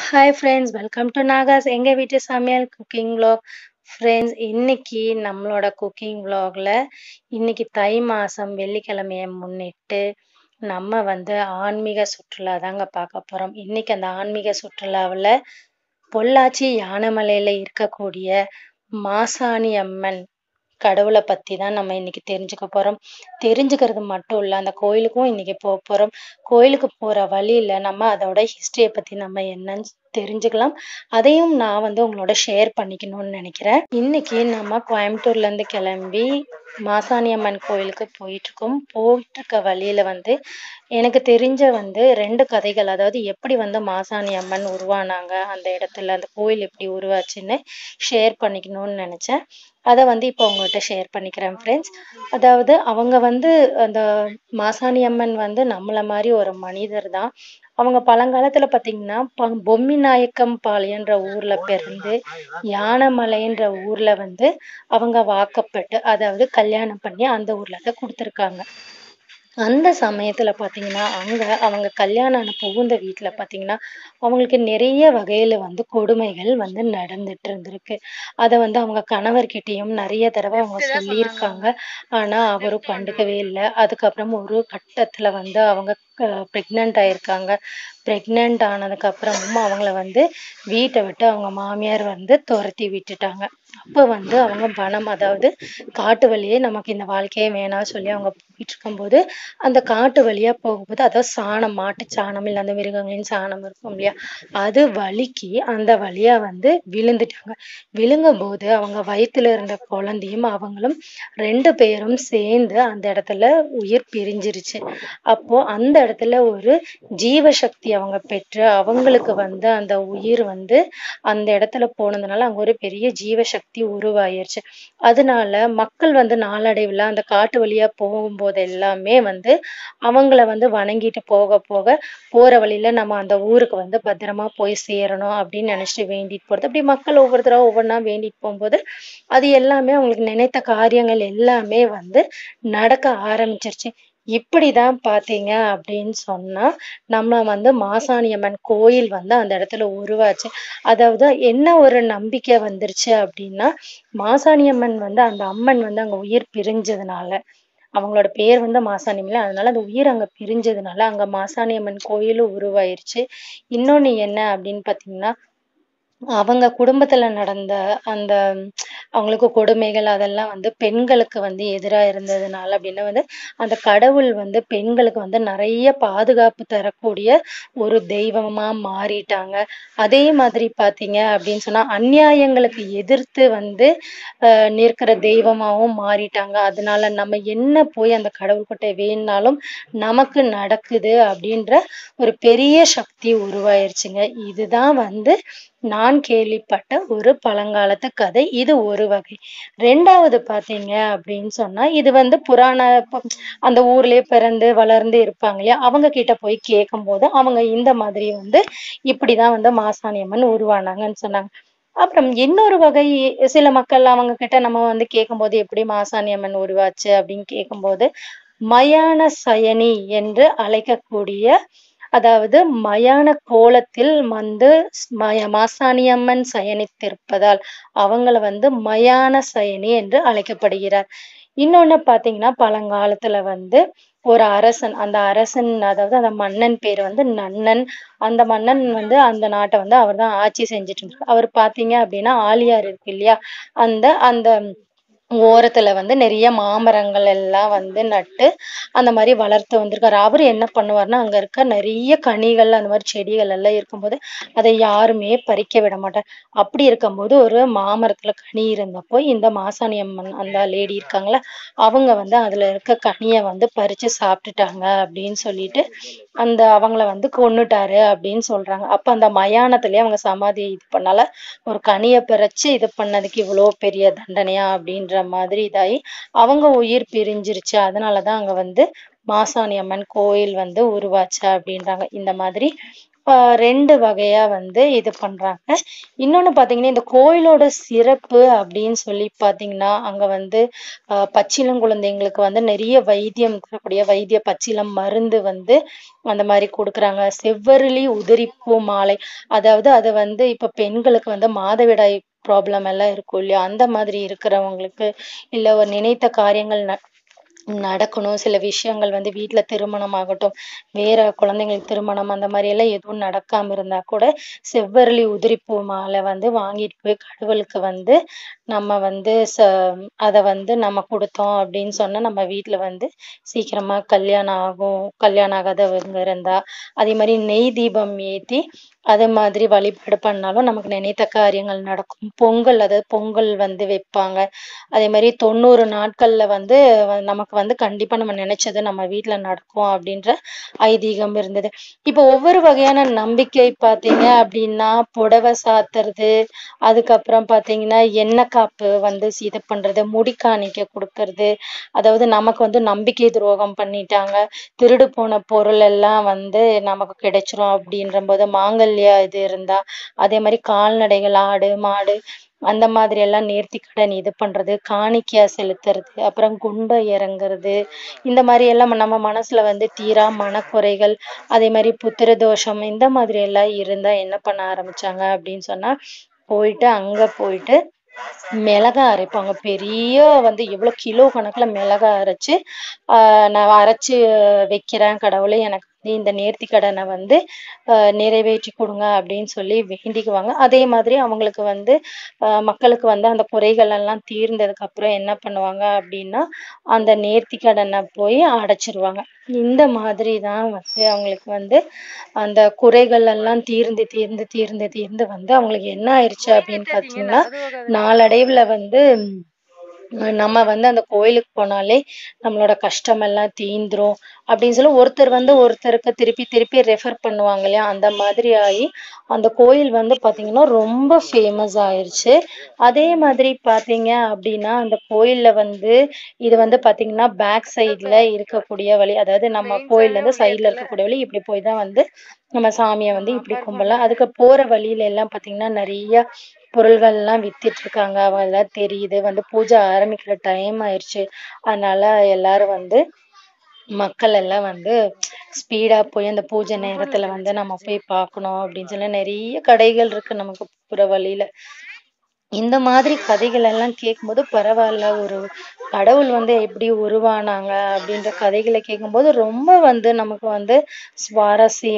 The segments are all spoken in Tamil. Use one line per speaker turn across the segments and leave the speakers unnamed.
hi friends welcome to Naga's எங்கள் வீட்டு சமையல் குக்கிங் vlog ஃப்ரெண்ட்ஸ் இன்னைக்கு நம்மளோட குக்கிங் vlogல இன்னைக்கு தை மாதம் வெள்ளிக்கிழமையை முன்னிட்டு நம்ம வந்து ஆன்மீக சுற்றுலா தாங்க பார்க்க போகிறோம் இன்னைக்கு அந்த ஆன்மீக சுற்றுலாவில் பொள்ளாச்சி யானைமலையில் இருக்கக்கூடிய மாசாணி அம்மன் கடவுளை பற்றி தான் நம்ம இன்னைக்கு தெரிஞ்சுக்க போகிறோம் தெரிஞ்சுக்கிறது மட்டும் இல்லை அந்த கோயிலுக்கும் இன்னைக்கு போக போகிறோம் கோயிலுக்கு போகிற வழியில் நம்ம அதோட ஹிஸ்டரியை பற்றி நம்ம என்னன்னு தெரிஞ்சுக்கலாம் அதையும் நான் வந்து உங்களோட ஷேர் பண்ணிக்கணும்னு நினைக்கிறேன் இன்னைக்கு நம்ம கோயம்புத்தூர்லேருந்து கிளம்பி மாசாணி அம்மன் கோயிலுக்கு போயிட்டு இருக்கோம் போயிட்டு இருக்க வழியில வந்து எனக்கு தெரிஞ்ச வந்து ரெண்டு கதைகள் அதாவது எப்படி வந்து மாசாணி அம்மன் உருவானாங்க அந்த இடத்துல அந்த கோயில் எப்படி உருவாச்சுன்னு ஷேர் பண்ணிக்கணும்னு நினைச்சேன் அதை வந்து இப்போ உங்கள்கிட்ட ஷேர் பண்ணிக்கிறேன் ஃப்ரெண்ட்ஸ் அதாவது அவங்க வந்து அந்த மாசாணி அம்மன் வந்து நம்மள மாதிரி ஒரு மனிதர் தான் அவங்க பழங்காலத்துல பாத்தீங்கன்னா ப- பொம்மி நாயக்கம் பாளையன்ற ஊர்ல பிறந்து யானைமலைன்ற ஊர்ல வந்து அவங்க வாக்கப்பட்டு அதாவது கல்யாணம் பண்ணி அந்த ஊர்ல தான் கொடுத்துருக்காங்க அந்த சமயத்துல பாத்தீங்கன்னா அங்க அவங்க கல்யாணம் ஆன புகுந்த வீட்டுல பாத்தீங்கன்னா அவங்களுக்கு நிறைய வகையில வந்து கொடுமைகள் வந்து நடந்துட்டு இருந்திருக்கு அத வந்து அவங்க கணவர்கிட்டயும் நிறைய தடவை அவங்க சொல்லியிருக்காங்க ஆனா அவரும் கண்டுக்கவே இல்லை அதுக்கப்புறம் ஒரு கட்டத்துல வந்து அவங்க ப்ரெக்னென்ட் ஆயிருக்காங்க ப்ரெக்னென்ட் ஆனதுக்கு அப்புறமும் அவங்கள வந்து வீட்டை விட்டு அவங்க மாமியார் வந்து துரத்தி விட்டுட்டாங்க அப்ப வந்து அவங்க வனம் அதாவது காட்டு வழியே நமக்கு இந்த வாழ்க்கையே வேணாம் சொல்லி அவங்க போயிட்டு இருக்கும்போது அந்த காட்டு வழியா போகும்போது அதாவது சாணம் மாட்டு சாணம் இல்லை அந்த மிருகங்களின் சாணம் இருக்கும் இல்லையா அது வலிக்கு அந்த வழியா வந்து விழுந்துட்டாங்க விழுங்கும் போது அவங்க வயித்துல இருந்த குழந்தையும் அவங்களும் ரெண்டு பேரும் சேர்ந்து அந்த இடத்துல உயிர் பிரிஞ்சிருச்சு அப்போ அந்த இடத்துல ஒரு ஜீவசக்தி அவங்க பெற்று அவங்களுக்கு வந்து அந்த உயிர் வந்து அந்த இடத்துல போனதுனால அங்க ஒரு பெரிய ஜீவசக்தி உருவாயிருச்சு அதனால மக்கள் வந்து நாளடைவுல அந்த காட்டு வழியா போகும்போது எல்லாமே வந்து அவங்கள வந்து வணங்கிட்டு போக போக போற வழியில நம்ம அந்த ஊருக்கு வந்து பத்திரமா போய் சேரணும் அப்படின்னு நினைச்சிட்டு வேண்டிட்டு போறது அப்படி மக்கள் ஒவ்வொருத்தரா ஒவ்வொன்றா வேண்டிட்டு போகும்போது அது எல்லாமே அவங்களுக்கு நினைத்த காரியங்கள் எல்லாமே வந்து நடக்க ஆரம்பிச்சிருச்சு இப்படிதான் பாத்தீங்க அப்படின்னு சொன்னா நம்ம வந்து மாசாணி அம்மன் கோயில் வந்து அந்த இடத்துல உருவாச்சு அதாவது என்ன ஒரு நம்பிக்கை வந்துருச்சு அப்படின்னா மாசாணி அம்மன் வந்து அந்த அம்மன் வந்து அங்க உயிர் பிரிஞ்சதுனால அவங்களோட பேர் வந்து மாசாணி அம்மன் அதனால அந்த உயிர் அங்க பிரிஞ்சதுனால அங்க மாசாணி அம்மன் கோயிலும் உருவாயிருச்சு இன்னொன்னு என்ன அப்படின்னு பாத்தீங்கன்னா அவங்க குடும்பத்துல நடந்த அந்த அவங்களுக்கு கொடுமைகள் அதெல்லாம் வந்து பெண்களுக்கு வந்து எதிரா இருந்ததுனால அப்படின்னா வந்து அந்த கடவுள் வந்து பெண்களுக்கு வந்து நிறைய பாதுகாப்பு தரக்கூடிய ஒரு தெய்வமா மாறிட்டாங்க அதே மாதிரி பாத்தீங்க அப்படின்னு சொன்னா அநியாயங்களுக்கு எதிர்த்து வந்து ஆஹ் நிற்கிற தெய்வமாவும் மாறிட்டாங்க அதனால நம்ம என்ன போய் அந்த கடவுள்கிட்ட வேணுனாலும் நமக்கு நடக்குது அப்படின்ற ஒரு பெரிய சக்தி உருவாயிருச்சுங்க இதுதான் வந்து நான் கேள்விப்பட்ட ஒரு பழங்காலத்து கதை இது ஒரு வகை ரெண்டாவது பாத்தீங்க அப்படின்னு சொன்னா இது வந்து புராண ப- அந்த ஊர்லயே பிறந்து வளர்ந்து இருப்பாங்க இல்லையா அவங்க கிட்ட போய் கேட்கும்போது அவங்க இந்த மாதிரி வந்து இப்படிதான் வந்து மாசாணி அம்மன் உருவானாங்கன்னு சொன்னாங்க அப்புறம் இன்னொரு வகை சில மக்கள் அவங்க கிட்ட நம்ம வந்து கேட்கும்போது எப்படி மாசாணி அம்மன் உருவாச்சு அப்படின்னு கேட்கும்போது மயான சயனி என்று அழைக்கக்கூடிய அதாவது மயான கோலத்தில் வந்து மய மாசாணியம்மன் சயனித்திருப்பதால் அவங்கள வந்து மயான சயனி என்று அழைக்கப்படுகிறார் இன்னொன்னு பாத்தீங்கன்னா பழங்காலத்துல வந்து ஒரு அரசன் அந்த அரசன் அதாவது அந்த மன்னன் பேர் வந்து நன்னன் அந்த மன்னன் வந்து அந்த நாட்டை வந்து அவர்தான் ஆட்சி செஞ்சுட்டு இருந்தார் அவர் பாத்தீங்க அப்படின்னா ஆலியார் இருக்கு இல்லையா அந்த அந்த ஓரத்துல வந்து நிறைய மாமரங்கள் எல்லாம் வந்து நட்டு அந்த மாதிரி வளர்த்து வந்திருக்காரு அவர் என்ன பண்ணுவாருன்னா அங்க இருக்க நிறைய கனிகள் அந்த மாதிரி செடிகள் எல்லாம் இருக்கும்போது அதை யாருமே பறிக்க விட மாட்டார் அப்படி இருக்கும்போது ஒரு மாமரத்துல கனி இருந்தப்போ இந்த மாசாணி அம்மன் அந்த லேடி இருக்காங்களா அவங்க வந்து அதுல இருக்க கனியை வந்து பறிச்சு சாப்பிட்டுட்டாங்க அப்படின்னு சொல்லிட்டு அந்த அவங்கள வந்து கொன்னுட்டாரு அப்படின்னு சொல்றாங்க அப்ப அந்த மயானத்திலேயே அவங்க சமாதி இது பண்ணால ஒரு கனியை பறிச்சு இது பண்ணதுக்கு இவ்வளோ பெரிய தண்டனையா அப்படின்ற மாதிரி இதாகி அவங்க உயிர் பிரிஞ்சிருச்சு அதனாலதான் அங்க வந்து மாசாணி அம்மன் கோயில் வந்து உருவாச்சு அப்படின்றாங்க இந்த மாதிரி ஆஹ் ரெண்டு வகையா வந்து இது பண்றாங்க இன்னொன்னு பாத்தீங்கன்னா இந்த கோயிலோட சிறப்பு அப்படின்னு சொல்லி பாத்தீங்கன்னா அங்க வந்து ஆஹ் பச்சிளம் குழந்தைங்களுக்கு வந்து நிறைய வைத்தியம் தரக்கூடிய வைத்திய பச்சிளம் மருந்து வந்து அந்த மாதிரி கொடுக்குறாங்க செவ்வரளி உதிரிப்பூ மாலை அதாவது அது வந்து இப்ப பெண்களுக்கு வந்து மாதவிடாய் ப்ராப்ளம் எல்லாம் இருக்கும் இல்லையா அந்த மாதிரி இருக்கிறவங்களுக்கு இல்ல ஒரு நினைத்த காரியங்கள் ந- நடக்கணும் சில விஷயங்கள் வந்து வீட்ல திருமணம் ஆகட்டும் வேற குழந்தைங்களுக்கு திருமணம் அந்த மாதிரி எல்லாம் எதுவும் நடக்காம இருந்தா கூட செவ்வரளி உதிரிப்பூ மாலை வந்து வாங்கிட்டு போய் கடவுளுக்கு வந்து நம்ம வந்து ச அதை வந்து நம்ம கொடுத்தோம் அப்படின்னு சொன்னா நம்ம வீட்ல வந்து சீக்கிரமா கல்யாணம் ஆகும் கல்யாணம் ஆகாதவங்க இருந்தா அதே மாதிரி நெய் தீபம் ஏத்தி அதே மாதிரி வழிபாடு பண்ணாலும் நமக்கு நினைத்த காரியங்கள் நடக்கும் பொங்கல் அதாவது பொங்கல் வந்து வைப்பாங்க அதே மாதிரி தொண்ணூறு நாட்கள்ல வந்து வ- நமக்கு வந்து கண்டிப்பா நம்ம நினைச்சது நம்ம வீட்ல நடக்கும் அப்படின்ற ஐதீகம் இருந்தது இப்போ ஒவ்வொரு வகையான நம்பிக்கை பார்த்தீங்க அப்படின்னா புடவை சாத்துறது அதுக்கப்புறம் பார்த்தீங்கன்னா எண்ணெய் காப்பு வந்து இது பண்றது முடி காணிக்கை கொடுக்கறது அதாவது நமக்கு வந்து நம்பிக்கை துரோகம் பண்ணிட்டாங்க திருடு போன பொருள் எல்லாம் வந்து நமக்கு கிடைச்சிரும் அப்படின்ற போது மாங்கல்ய இது இருந்தா அதே மாதிரி கால்நடைகள் ஆடு மாடு அந்த மாதிரி எல்லாம் நேர்த்தி கடன் இது பண்றது காணிக்கையா செலுத்துறது அப்புறம் குண்டம் இறங்குறது இந்த மாதிரி எல்லாம் நம்ம மனசுல வந்து தீரா மனக்குறைகள் அதே மாதிரி புத்திர தோஷம் இந்த மாதிரி எல்லாம் இருந்தா என்ன பண்ண ஆரம்பிச்சாங்க அப்படின்னு சொன்னா போயிட்டு அங்க போயிட்டு மிளகாய் அரைப்பாங்க பெரிய வந்து எவ்வளவு கிலோ கணக்குல மிளகாய் அரைச்சு ஆஹ் நான் அரைச்சு வைக்கிறேன் கடவுளே எனக்கு வந்து இந்த நேர்த்தி கடனை வந்து ஆஹ் நிறைவேற்றி கொடுங்க அப்படின்னு சொல்லி வேண்டிக்குவாங்க அதே மாதிரி அவங்களுக்கு வந்து ஆஹ் மக்களுக்கு வந்து அந்த குறைகள் எல்லாம் தீர்ந்ததுக்கு அப்புறம் என்ன பண்ணுவாங்க அப்படின்னா அந்த நேர்த்தி கடனை போய் அடைச்சிருவாங்க இந்த மாதிரி தான் வந்து அவங்களுக்கு வந்து அந்த குறைகள் எல்லாம் தீர்ந்து தீர்ந்து தீர்ந்து தீர்ந்து வந்து அவங்களுக்கு என்ன ஆயிடுச்சு அப்படின்னு பார்த்தீங்கன்னா நாளடைவுல வந்து உம் நம்ம வந்து அந்த கோயிலுக்கு போனாலே நம்மளோட கஷ்டம் எல்லாம் தீந்துரும் அப்படின்னு சொல்லி ஒருத்தர் வந்து ஒருத்தருக்கு திருப்பி திருப்பி ரெஃபர் பண்ணுவாங்க இல்லையா அந்த மாதிரி ஆகி அந்த கோயில் வந்து பாத்தீங்கன்னா ரொம்ப ஃபேமஸ் ஆயிருச்சு அதே மாதிரி பாத்தீங்க அப்படின்னா அந்த கோயில்ல வந்து இது வந்து பாத்தீங்கன்னா பேக் சைடுல இருக்கக்கூடிய வழி அதாவது நம்ம கோயில்ல இருந்து சைடுல இருக்கக்கூடிய வழி இப்படி போய் தான் வந்து நம்ம சாமியை வந்து இப்படி கும்பலாம் அதுக்கு போற வழியில எல்லாம் பாத்தீங்கன்னா நிறைய பொருள்கள் எல்லாம் வித்துட்டு இருக்காங்க அதெல்லாம் தெரியுது வந்து பூஜை ஆரம்பிக்கிற டைம் ஆயிருச்சு அதனால எல்லாரும் வந்து மக்கள் எல்லாம் வந்து ஸ்பீடா போய் அந்த பூஜை நேரத்துல வந்து நம்ம போய் பார்க்கணும் அப்படின்னு சொல்லி நிறைய கடைகள் இருக்கு நமக்கு போற வழியில இந்த மாதிரி கதைகள் எல்லாம் கேட்கும்போது பரவாயில்ல ஒரு கடவுள் வந்து எப்படி உருவானாங்க அப்படின்ற கதைகளை கேட்கும்போது ரொம்ப வந்து நமக்கு வந்து சுவாரஸ்யம்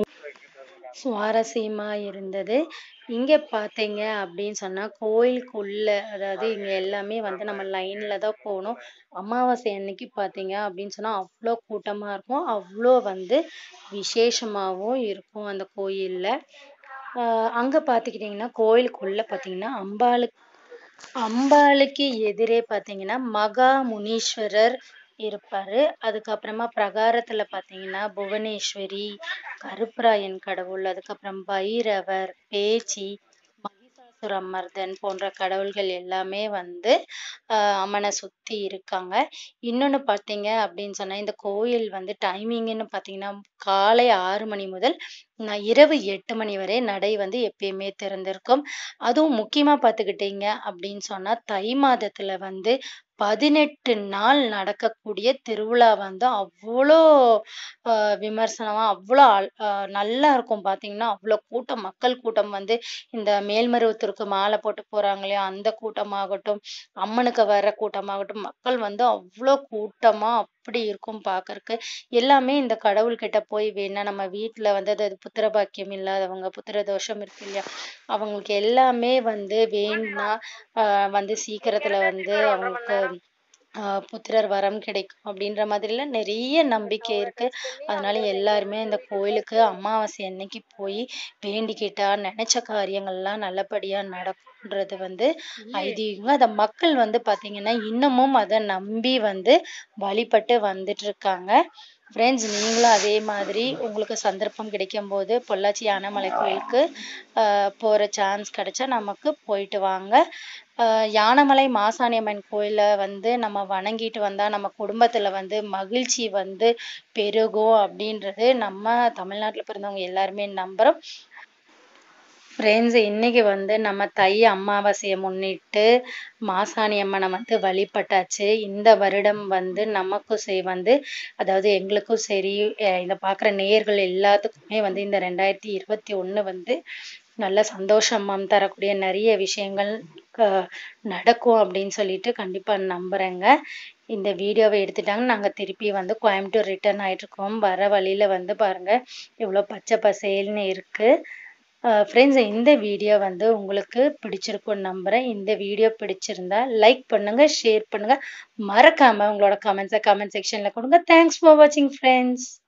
சுவாரஸ்யமா இருந்தது இங்க பாத்தீங்க அப்படின்னு சொன்னா கோயிலுக்குள்ள அதாவது இங்க எல்லாமே வந்து நம்ம லைன்ல தான் போகணும் அமாவாசை அன்னைக்கு பாத்தீங்க அப்படின்னு சொன்னா அவ்வளோ கூட்டமா இருக்கும் அவ்வளோ வந்து விசேஷமாவும் இருக்கும் அந்த கோயில்ல ஆஹ் அங்க பாத்துக்கிட்டீங்கன்னா கோயிலுக்குள்ள பாத்தீங்கன்னா அம்பாளுக்கு அம்பாளுக்கு எதிரே பாத்தீங்கன்னா மகா முனீஸ்வரர் இருப்பாரு அதுக்கப்புறமா பிரகாரத்துல பாத்தீங்கன்னா புவனேஸ்வரி கருப்பராயன் கடவுள் அதுக்கப்புறம் பைரவர் பேச்சி மகிஷாசுரமர்தன் போன்ற கடவுள்கள் எல்லாமே வந்து ஆஹ் அம்மனை சுத்தி இருக்காங்க இன்னொன்னு பார்த்தீங்க அப்படின்னு சொன்னா இந்த கோயில் வந்து டைமிங்னு பார்த்தீங்கன்னா காலை ஆறு மணி முதல் ந- இரவு எட்டு மணி வரை நடை வந்து எப்பயுமே திறந்திருக்கும் அதுவும் முக்கியமா பார்த்துக்கிட்டீங்க அப்படின்னு சொன்னா தை மாதத்துல வந்து பதினெட்டு நாள் நடக்கக்கூடிய திருவிழா வந்து அவ்வளோ ஆஹ் விமர்சனமா அவ்வளோ அழ- ஆஹ் நல்லா இருக்கும் பார்த்தீங்கன்னா அவ்வளோ கூட்டம் மக்கள் கூட்டம் வந்து இந்த மேல்மருவத்தூருக்கு மாலை போட்டு போறாங்க இல்லையா அந்த கூட்டமாகட்டும் அம்மனுக்கு வர்ற கூட்டமாகட்டும் மக்கள் வந்து அவ்வளோ கூட்டமா அப்படி இருக்கும் பார்க்கறக்கு எல்லாமே இந்த கடவுள்கிட்ட போய் வேணா நம்ம வீட்ல வந்து அது புத்திர பாக்கியம் இல்லாதவங்க புத்திர தோஷம் இருக்கு இல்லையா அவங்களுக்கு எல்லாமே வந்து வேணும்னா ஆஹ் வந்து சீக்கிரத்துல வந்து அவங்களுக்கு ஆஹ் புத்திரர் வரம் கிடைக்கும் அப்படின்ற மாதிரிலாம் நிறைய நம்பிக்கை இருக்கு அதனால எல்லாருமே இந்த கோயிலுக்கு அமாவாசை அன்னைக்கு போய் வேண்டிக்கிட்டா நினைச்ச காரியங்கள்லாம் நல்லபடியா நடக்கும்ன்றது வந்து ஐதீகம் அத மக்கள் வந்து பாத்தீங்கன்னா இன்னமும் அதை நம்பி வந்து வழிபட்டு வந்துட்டு இருக்காங்க ஃப்ரெண்ட்ஸ் நீங்களும் அதே மாதிரி உங்களுக்கு சந்தர்ப்பம் கிடைக்கும்போது பொள்ளாச்சி யானைமலை கோயிலுக்கு போகிற சான்ஸ் கிடைச்சா நமக்கு போயிட்டு வாங்க ஆஹ் யானைமலை மாசாணி அம்மன் கோயிலை வந்து நம்ம வணங்கிட்டு வந்தால் நம்ம குடும்பத்தில் வந்து மகிழ்ச்சி வந்து பெருகும் அப்படின்றது நம்ம தமிழ்நாட்டில் பிறந்தவங்க எல்லாருமே நம்புகிறோம் ஃப்ரெண்ட்ஸ் இன்னைக்கு வந்து நம்ம தை அமாவாசையை முன்னிட்டு மாசாணி அம்மனை வந்து வழிபட்டாச்சு இந்த வருடம் வந்து நமக்கும் சரி வந்து அதாவது எங்களுக்கும் சரி அஹ் இதை பார்க்குற நேயர்கள் எல்லாத்துக்குமே வந்து இந்த ரெண்டாயிரத்தி இருபத்தி ஒன்று வந்து நல்ல சந்தோஷம் தரக்கூடிய நிறைய விஷயங்கள் க- நடக்கும் அப்படின்னு சொல்லிட்டு கண்டிப்பாக நம்புகிறேங்க இந்த வீடியோவை எடுத்துட்டாங்க நாங்கள் திருப்பி வந்து கோயம்புத்தூர் ரிட்டர்ன் ஆயிட்டு இருக்கோம் வர வழியில வந்து பாருங்க எவ்வளோ பச்சை பசேல்னு இருக்கு ஃப்ரெண்ட்ஸ் இந்த வீடியோ வந்து உங்களுக்கு பிடிச்சிருக்கும்னு நம்புகிறேன் இந்த வீடியோ பிடிச்சிருந்தா லைக் பண்ணுங்க ஷேர் பண்ணுங்க மறக்காம உங்களோட கமெண்ட்ஸை கமெண்ட் செக்ஷன்ல கொடுங்க தேங்க்ஸ் ஃபார் வாட்சிங் ஃப்ரெண்ட்ஸ்